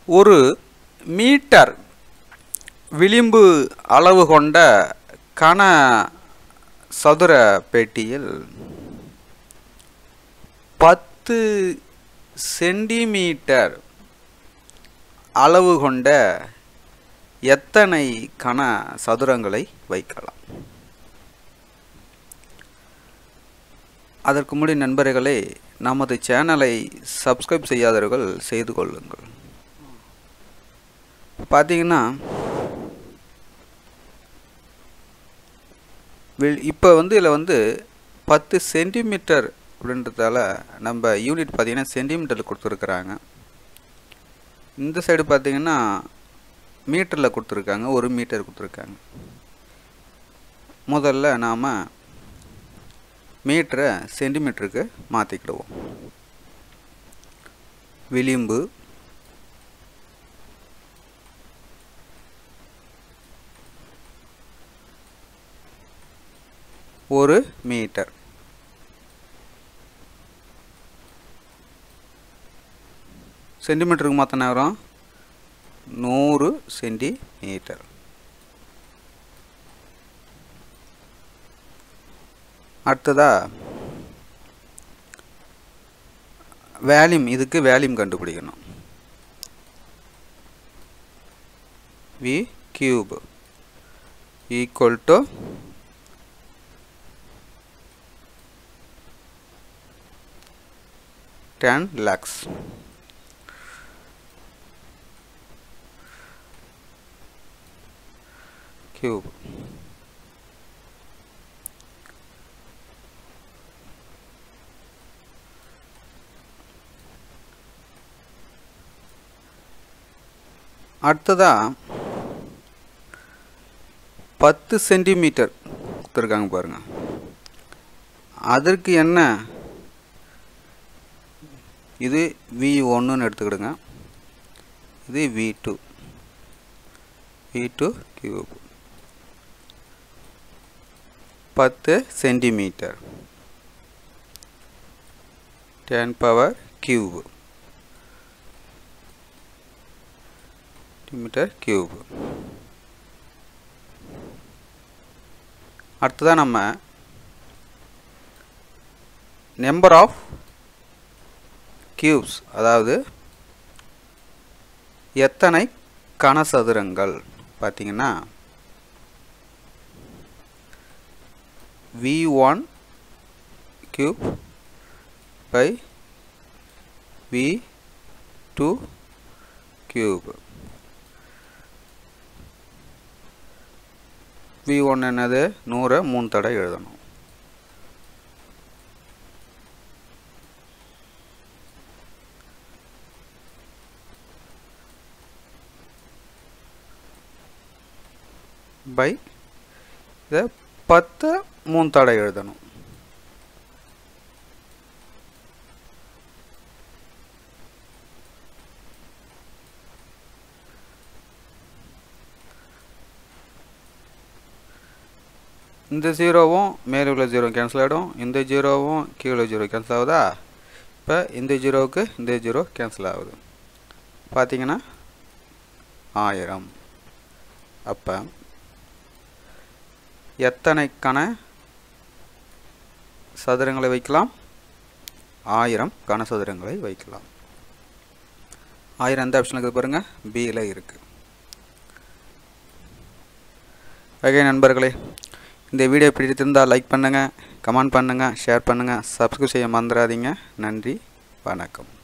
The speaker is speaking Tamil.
ஒரு மீட்டர் விளிம்பு அளவு கொண்ட கன சதுர பெட்டியில் பத்து சென்டிமீட்டர் அளவு கொண்ட எத்தனை கன சதுரங்களை வைக்கலாம் அதற்கு முடி நண்பர்களே நமது சேனலை சப்ஸ்கிரைப் செய்யாதவர்கள் செய்து கொள்ளுங்கள் பார்த்தீங்கன்னா இப்போ வந்து இதில் வந்து பத்து சென்டிமீட்டர் அப்படின்றதால நம்ம யூனிட் பார்த்தீங்கன்னா சென்டிமீட்டரில் கொடுத்துருக்குறாங்க இந்த சைடு பார்த்தீங்கன்னா மீட்டரில் கொடுத்துருக்காங்க ஒரு மீட்டர் கொடுத்துருக்காங்க முதல்ல நாம் மீட்டரை சென்டிமீட்டருக்கு மாற்றிக்கிடுவோம் விளிம்பு ஒரு மீட்டர் சென்டிமீட்டருக்கு மாற்றின வரும் நூறு சென்டிமீட்டர் அடுத்ததா வேல்யூம் இதுக்கு வேல்யூம் கண்டுபிடிக்கணும் V cube equal to ten lakhs cube அடுத்ததா பத்து சென்டிமீட்டர் கொடுத்துருக்காங்க பாருங்க அதற்கு என்ன இது வி ஒன்றுன்னு எடுத்துக்கிடுங்க இது V two V two cube பத்து centimetre ten power cube metre cube அடுத்ததான் நம்ம நம்பர் ஆஃப் கியூப்ஸ் அதாவது எத்தனை கனசதுரங்கள் பார்த்தீங்கன்னா V one cube by V two cube V one என்னது நூறை மூணு தடவை எழுதணும் பை இதை பத்து மூணு தடவை எழுதணும் இந்த ஜீரோவும் மேலே உள்ள ஜீரோ கேன்சல் ஆகிடும் இந்த ஜீரோவும் கீழே ஜீரோ கேன்சல் ஆகுதா இப்போ இந்த ஜீரோவுக்கு இந்த ஜீரோ கேன்சல் ஆகுது பார்த்தீங்கன்னா ஆயிரம் அப்போ எத்தனை கன சதுரங்களை வைக்கலாம் ஆயிரம் கன சதுரங்களை வைக்கலாம் ஆயிரம் எந்த ஆப்ஷன் இருக்குது பாருங்கள் பியில் இருக்குது ஓகே நண்பர்களே இந்த வீடியோ பிடித்திருந்தால் லைக் பண்ணுங்கள் கமெண்ட் பண்ணுங்கள் ஷேர் பண்ணுங்கள் சப்ஸ்கிரைப் செய்ய மறந்துடாதீங்க நன்றி வணக்கம்